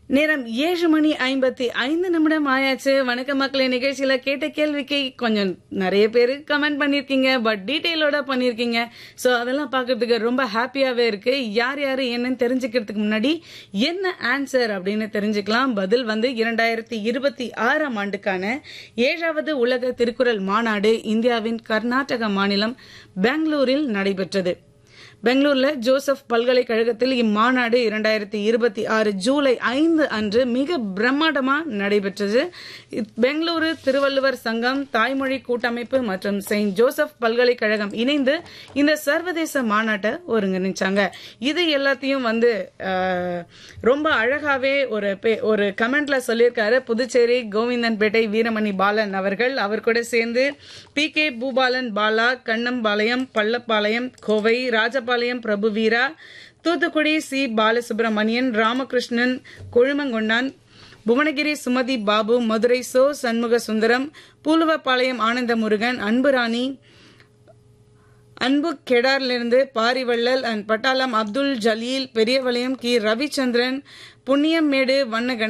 நேரம் ஏழு மணி ஐம்பத்தி ஐந்து நிமிடம் ஆயாச்சு வணக்க மக்களே நிகழ்ச்சியில கேட்ட கேள்விக்கு கொஞ்சம் நிறைய பேர் கமெண்ட் பண்ணிருக்கீங்க பட் டீட்டெயிலோட பண்ணிருக்கீங்க சோ அதெல்லாம் பார்க்கிறதுக்கு ரொம்ப ஹாப்பியாவே இருக்கு யார் யாரு என்னன்னு தெரிஞ்சுக்கிறதுக்கு முன்னாடி என்ன ஆன்சர் அப்படின்னு தெரிஞ்சுக்கலாம் பதில் வந்து இரண்டாயிரத்தி இருபத்தி ஆறாம் ஆண்டுக்கான ஏழாவது உலக திருக்குறள் மாநாடு இந்தியாவின் கர்நாடக மாநிலம் பெங்களூரில் நடைபெற்றது பெங்களூர்ல ஜோசப் பல்கலைக்கழகத்தில் இம்மாநாடு இரண்டாயிரத்தி இருபத்தி ஆறு ஜூலை ஐந்து அன்று மிக பிரம்மாண்டமா நடைபெற்றது இத்- பெங்களூரு திருவள்ளுவர் சங்கம் தாய்மொழி கூட்டமைப்பு மற்றும் செயின்ட் ஜோசப் பல்கலைக்கழகம் இணைந்து இந்த சர்வதேச மாநாட்டை ஒருங்கிணைச்சாங்க இது எல்லாத்தையும் வந்து ஆஹ், ரொம்ப அழகாவே ஒரு பே- ஒரு கமெண்ட்ல சொல்லியிருக்காரு புதுச்சேரி கோவிந்தன்பேட்டை வீரமணி பாலன் அவர்கள் அவர் கூட சேர்ந்து P K Boopalan Bala Kannampalayam Pallapalayam Kovai Rajapalayam Prabhu Veera Thoothukudi C Balasubramanian Ramakrishnan Kozhumankondan Bhuvanagiri Sumathi Babu Madurai சோ சண்முக சுந்தரம் பூலுவப்பாளையம் ஆனந்த முருகன் அன்புராணி அன்பு கெடாரிலிருந்து பாரிவள்ளல் அண்ட் பட்டாளம் அப்துல் ஜலீல் பெரியவளையம் கி ரவிச்சந்திரன் புண்ணியம்மேடு வண்ண